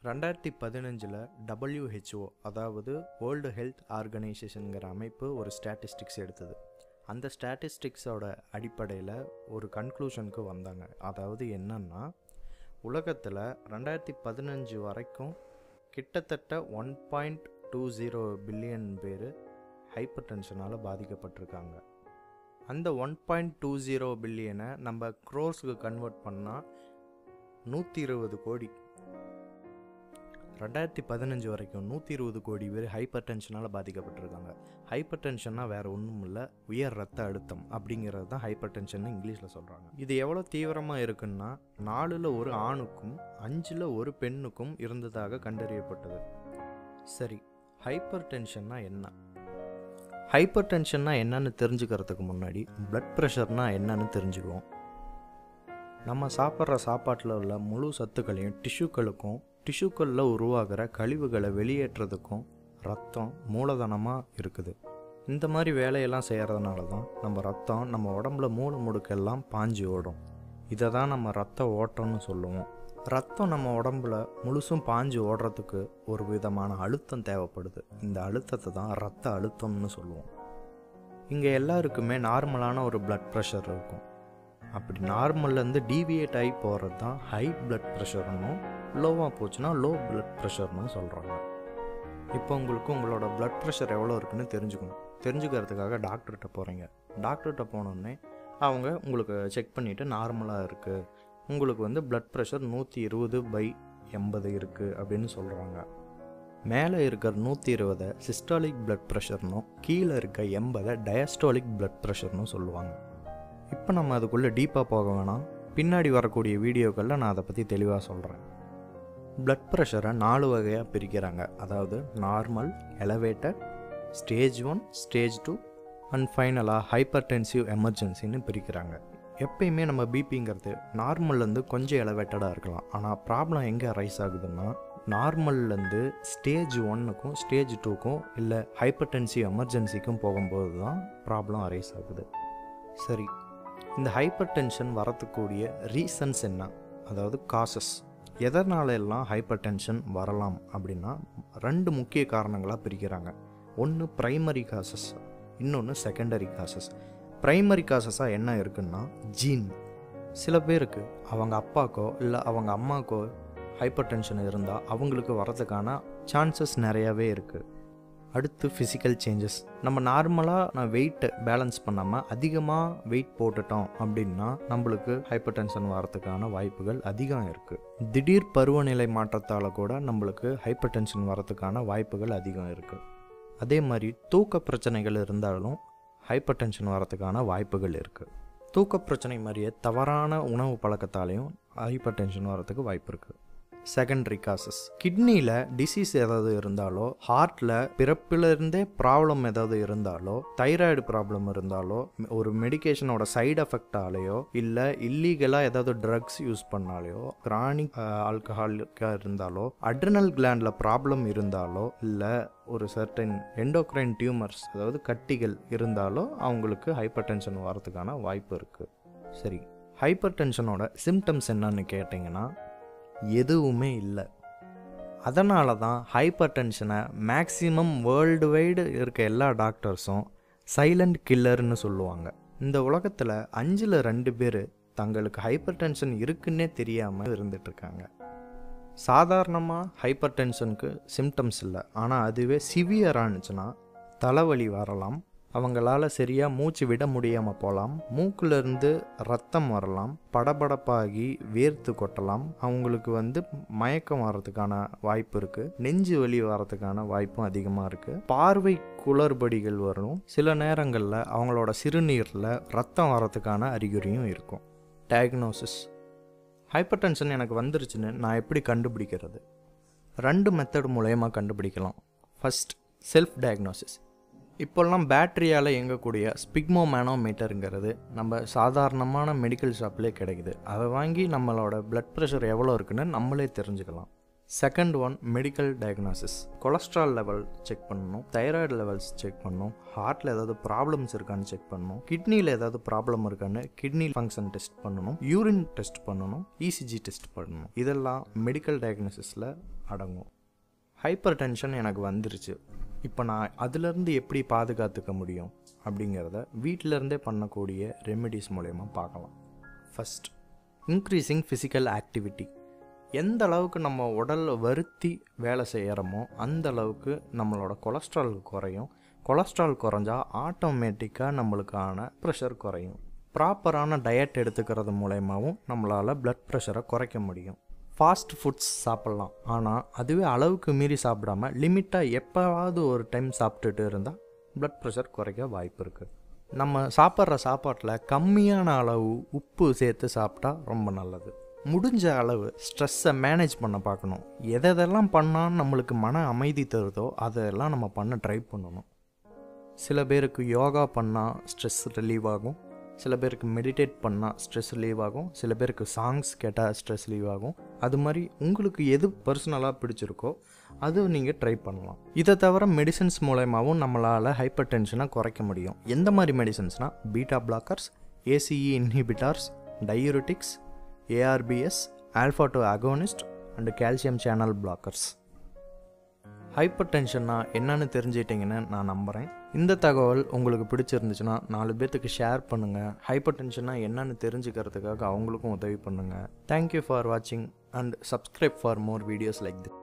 ரெண்டாயிரத்தி பதினஞ்சில் டபிள்யூஹெச்ஓ அதாவது வேர்ல்டு ஹெல்த் ஆர்கனைசேஷனுங்கிற அமைப்பு ஒரு ஸ்டாட்டிஸ்டிக்ஸ் எடுத்தது அந்த ஸ்டாட்டிஸ்டிக்ஸோட அடிப்படையில் ஒரு கன்க்ளூஷனுக்கு வந்தாங்க அதாவது என்னன்னா உலகத்தில் ரெண்டாயிரத்தி பதினஞ்சு வரைக்கும் கிட்டத்தட்ட one point two zero billion பேர் ஹைப்பர் டென்ஷனால் பாதிக்கப்பட்டிருக்காங்க அந்த ஒன் பாயிண்ட் டூ ஜீரோ பில்லியனை நம்ம க்ரோர்ஸுக்கு கன்வெர்ட் பண்ணால் நூற்றி இருபது கோடி ரெண்டாயிரத்தி பதினஞ்சு வரைக்கும் நூற்றி இருபது கோடி பேர் ஹைப்பர் டென்ஷனால் பாதிக்கப்பட்டிருக்காங்க ஹைப்பர் டென்ஷன்னா வேறு ஒன்றும் இல்லை உயர் ரத்த அழுத்தம் அப்படிங்கிறது தான் ஹைப்பர் டென்ஷன் இங்கிலீஷில் சொல்கிறாங்க இது எவ்வளோ தீவிரமாக இருக்குன்னா நாலில் ஒரு ஆணுக்கும் அஞ்சில் ஒரு பெண்ணுக்கும் இருந்ததாக கண்டறியப்பட்டது சரி ஹைப்பர் டென்ஷன்னா என்ன ஹைப்பர் டென்ஷன்னா என்னன்னு தெரிஞ்சுக்கிறதுக்கு முன்னாடி பிளட் ப்ரெஷர்னா என்னன்னு தெரிஞ்சுக்குவோம் நம்ம சாப்பிட்ற சாப்பாட்டில் உள்ள முழு சத்துக்களையும் டிஷ்யூக்களுக்கும் டிஷ்யூக்களில் உருவாகிற கழிவுகளை வெளியேற்றுறதுக்கும் ரத்தம் மூலதனமாக இருக்குது இந்த மாதிரி வேலையெல்லாம் செய்கிறதுனால தான் நம்ம ரத்தம் நம்ம உடம்புல மூளை முடுக்கெல்லாம் பாஞ்சு ஓடும் இதை தான் நம்ம ரத்த ஓட்டம்னு சொல்லுவோம் ரத்தம் நம்ம உடம்புல முழுசும் பாஞ்சு ஓடுறதுக்கு ஒரு விதமான அழுத்தம் தேவைப்படுது இந்த அழுத்தத்தை தான் ரத்த அழுத்தம்னு சொல்லுவோம் இங்கே எல்லாருக்குமே நார்மலான ஒரு பிளட் ப்ரெஷர் இருக்கும் அப்படி நார்மல்லேருந்து டீவியேட் ஆகி போகிறது தான் ஹை பிளட் ப்ரெஷர்னும் லோவாக போச்சுன்னா லோ பிளட் ப்ரெஷர்னு சொல்கிறாங்க இப்போ உங்களுக்கு உங்களோட பிளட் ப்ரெஷர் எவ்வளோ இருக்குன்னு தெரிஞ்சுக்கணும் தெரிஞ்சுக்கிறதுக்காக டாக்டர்கிட்ட போகிறீங்க டாக்டர்கிட்ட போனோடனே அவங்க உங்களுக்கு செக் பண்ணிவிட்டு நார்மலாக இருக்குது உங்களுக்கு வந்து பிளட் ப்ரெஷர் நூற்றி இருபது பை எண்பது இருக்குது அப்படின்னு சொல்கிறாங்க மேலே இருக்கிற நூற்றி இருபதை சிஸ்டாலிக் பிளட் ப்ரெஷர்னும் கீழே இருக்க எண்பதை டயஸ்டாலிக் பிளட் ப்ரெஷர்னு சொல்லுவாங்க இப்போ நம்ம அதுக்குள்ளே டீப்பாக போக வேணாம் பின்னாடி வரக்கூடிய வீடியோக்களில் நான் அதை பற்றி தெளிவாக சொல்கிறேன் பிளட் ப்ரெஷரை நாலு வகையாக பிரிக்கிறாங்க அதாவது normal elevated stage one stage two and ஃபைனலாக ஹைப்பர் டென்சிவ் எமர்ஜென்சின்னு பிரிக்கிறாங்க எப்பயுமே நம்ம பிபிங்கிறது நார்மல்லேருந்து கொஞ்சம் எலவேட்டடாக இருக்கலாம் ஆனால் ப்ராப்ளம் எங்கே ரைஸ் ஆகுதுன்னா நார்மல்லேருந்து ஸ்டேஜ் ஒன்னுக்கும் ஸ்டேஜ் டூக்கும் இல்லை ஹைப்பர் டென்சிவ் எமர்ஜென்சிக்கும் போகும்போது தான் ப்ராப்ளம் அரைஸ் ஆகுது சரி இந்த ஹைப்பர் டென்ஷன் வரத்துக்கூடிய ரீசன்ஸ் என்ன அதாவது காசஸ் எதனால எல்லாம் ஹைப்பர் டென்ஷன் வரலாம் அப்படின்னா ரெண்டு முக்கிய காரணங்களாக பிரிக்கிறாங்க ஒன்று ப்ரைமரி காசஸ் இன்னொன்று செகண்டரி காசஸ் ப்ரைமரி காசஸாக என்ன இருக்குன்னா ஜீன் சில பேருக்கு அவங்க அப்பாக்கோ இல்லை அவங்க அம்மாக்கோ ஹைப்பர் டென்ஷன் இருந்தால் அவங்களுக்கு வரதுக்கான சான்சஸ் நிறையாவே இருக்குது அடுத்து ஃபிசிக்கல் சேஞ்சஸ் நம்ம நார்மலாக நான் வெயிட்டை பேலன்ஸ் பண்ணாமல் அதிகமாக வெயிட் போட்டுட்டோம் அப்படின்னா நம்மளுக்கு ஹைப்பர் டென்ஷன் வரதுக்கான வாய்ப்புகள் அதிகம் இருக்குது திடீர் பருவநிலை மாற்றத்தால் கூட நம்மளுக்கு ஹைப்பர் டென்ஷன் வரதுக்கான வாய்ப்புகள் அதிகம் இருக்குது அதே மாதிரி தூக்க பிரச்சனைகள் இருந்தாலும் ஹைப்பர் டென்ஷன் வரதுக்கான வாய்ப்புகள் இருக்குது தூக்க பிரச்சனை மாதிரியே தவறான உணவு பழக்கத்தாலையும் ஹைப்பர் டென்ஷன் வரதுக்கு வாய்ப்பு இருக்குது செகண்டரி காசஸ் கிட்னியில் டிசீஸ் ஏதாவது இருந்தாலோ ஹார்ட்டில் பிறப்பிலிருந்தே ப்ராப்ளம் ஏதாவது இருந்தாலோ தைராய்டு ப்ராப்ளம் இருந்தாலோ ஒரு மெடிகேஷனோட சைடு எஃபெக்டாலேயோ இல்லை இல்லீகலாக ஏதாவது ட்ரக்ஸ் யூஸ் பண்ணாலேயோ கிரானிக் ஆல்கஹாலிக்காக இருந்தாலோ அட்ரினல் கிளாண்டில் ப்ராப்ளம் இருந்தாலோ இல்லை ஒரு சர்டன் எண்டோக்ரைன் டியூமர்ஸ் அதாவது கட்டிகள் இருந்தாலோ அவங்களுக்கு ஹைப்பர் டென்ஷன் வரதுக்கான வாய்ப்பு இருக்குது சரி ஹைப்பர் டென்ஷனோட சிம்டம்ஸ் என்னன்னு கேட்டிங்கன்னா எதுவுமே இல்லை அதனால தான் ஹைப்பர் டென்ஷனை மேக்ஸிமம் வேர்ல்டு வைடு இருக்க எல்லா டாக்டர்ஸும் சைலண்ட் கில்லர்னு சொல்லுவாங்க இந்த உலகத்தில் அஞ்சில் ரெண்டு பேர் தங்களுக்கு ஹைப்பர் டென்ஷன் இருக்குன்னே தெரியாமல் இருந்துட்டுருக்காங்க சாதாரணமாக ஹைப்பர் டென்ஷனுக்கு சிம்டம்ஸ் இல்லை ஆனால் அதுவே சிவியரானுச்சுன்னா தலைவலி வரலாம் அவங்களால சரியாக மூச்சு விட முடியாமல் போகலாம் மூக்கிலிருந்து ரத்தம் வரலாம் படபடப்பாகி வேர்த்து கொட்டலாம் அவங்களுக்கு வந்து மயக்கம் வர்றதுக்கான வாய்ப்பு இருக்குது நெஞ்சு வலி வர்றதுக்கான வாய்ப்பும் அதிகமாக இருக்குது பார்வை குளறுபடிகள் வரும் சில நேரங்களில் அவங்களோட சிறுநீரில் ரத்தம் வர்றதுக்கான அறிகுறியும் இருக்கும் டயக்னோசிஸ் ஹைப்பர் டென்ஷன் எனக்கு வந்துருச்சுன்னு நான் எப்படி கண்டுபிடிக்கிறது ரெண்டு மெத்தட் மூலயமா கண்டுபிடிக்கலாம் ஃபஸ்ட் செல்ஃப் டயக்னோசிஸ் இப்போல்லாம் பேட்டரியால் இயங்கக்கூடிய ஸ்பிக்மோ மேனோமீட்டருங்கிறது நம்ம சாதாரணமான மெடிக்கல் ஷாப்லேயே கிடைக்குது அதை வாங்கி நம்மளோட பிளட் ப்ரெஷர் எவ்வளோ இருக்குன்னு நம்மளே தெரிஞ்சுக்கலாம் second one medical diagnosis cholesterol level check பண்ணணும் தைராய்டு லெவல்ஸ் செக் பண்ணணும் ஹார்ட்டில் ஏதாவது ப்ராப்ளம்ஸ் இருக்கான்னு செக் பண்ணணும் கிட்னியில் ஏதாவது ப்ராப்ளம் இருக்கான்னு கிட்னி ஃபங்க்ஷன் டெஸ்ட் பண்ணணும் யூரின் டெஸ்ட் பண்ணணும் இசிஜி டெஸ்ட் பண்ணணும் இதெல்லாம் மெடிக்கல் டயக்னாசிஸில் அடங்கும் ஹைப்பர் டென்ஷன் எனக்கு வந்துருச்சு இப்போ நான் அதுலேருந்து எப்படி பாதுகாத்துக்க முடியும் அப்படிங்கிறத வீட்டிலேருந்தே பண்ணக்கூடிய ரெமெடிஸ் மூலயமா பார்க்கலாம் ஃபஸ்ட் இன்க்ரீஸிங் ஃபிசிக்கல் ஆக்டிவிட்டி எந்த அளவுக்கு நம்ம உடல் வருத்தி வேலை செய்கிறோமோ அந்த அளவுக்கு நம்மளோட கொலஸ்ட்ரால் குறையும் கொலஸ்ட்ரால் குறைஞ்சா ஆட்டோமேட்டிக்காக நம்மளுக்கான ப்ரெஷர் குறையும் ப்ராப்பரான டயட் எடுத்துக்கிறது மூலயமாவும் நம்மளால் ப்ளட் ப்ரெஷரை குறைக்க முடியும் ஃபாஸ்ட் ஃபுட்ஸ் சாப்பிட்லாம் ஆனால் அதுவே அளவுக்கு மீறி சாப்பிடாம லிமிட்டாக எப்போவாவது ஒரு டைம் சாப்பிட்டுட்டு இருந்தால் ப்ளட் ப்ரெஷர் குறைக்க வாய்ப்பு இருக்குது நம்ம சாப்பிட்ற சாப்பாட்டில் கம்மியான அளவு உப்பு சேர்த்து சாப்பிட்டா ரொம்ப நல்லது முடிஞ்ச அளவு ஸ்ட்ரெஸ்ஸை மேனேஜ் பண்ண பார்க்கணும் எதெல்லாம் பண்ணால் நம்மளுக்கு மன அமைதி தருதோ அதெல்லாம் நம்ம பண்ண ட்ரை பண்ணணும் சில பேருக்கு யோகா பண்ணால் ஸ்ட்ரெஸ் ரிலீவ் ஆகும் சில பேருக்கு மெடிடேட் பண்ணால் ஸ்ட்ரெஸ் ரிலீவ் ஆகும் சில பேருக்கு சாங்ஸ் கேட்டால் ஸ்ட்ரெஸ் ரிலீவ் ஆகும் அது மாதிரி உங்களுக்கு எது பர்சனலாக பிடிச்சிருக்கோ அது நீங்கள் ட்ரை பண்ணலாம் இதை தவிர மெடிசன்ஸ் மூலயமாவும் நம்மளால் ஹைப்பர் டென்ஷனை குறைக்க முடியும் எந்த மாதிரி மெடிசன்ஸ்னால் beta blockers ACE inhibitors diuretics ARBs alpha two agonist and calcium channel blockers ஹைப்பர் டென்ஷன்னா என்னன்னு தெரிஞ்சிட்டிங்கன்னு நான் நம்புகிறேன் இந்த தகவல் உங்களுக்கு பிடிச்சிருந்துச்சுன்னா நாலு பேர்த்துக்கு ஷேர் பண்ணுங்கள் ஹைப்பர் டென்ஷன்னா என்னன்னு தெரிஞ்சுக்கிறதுக்காக அவங்களுக்கும் உதவி பண்ணுங்கள் தேங்க்யூ ஃபார் வாட்சிங் and subscribe for more videos like this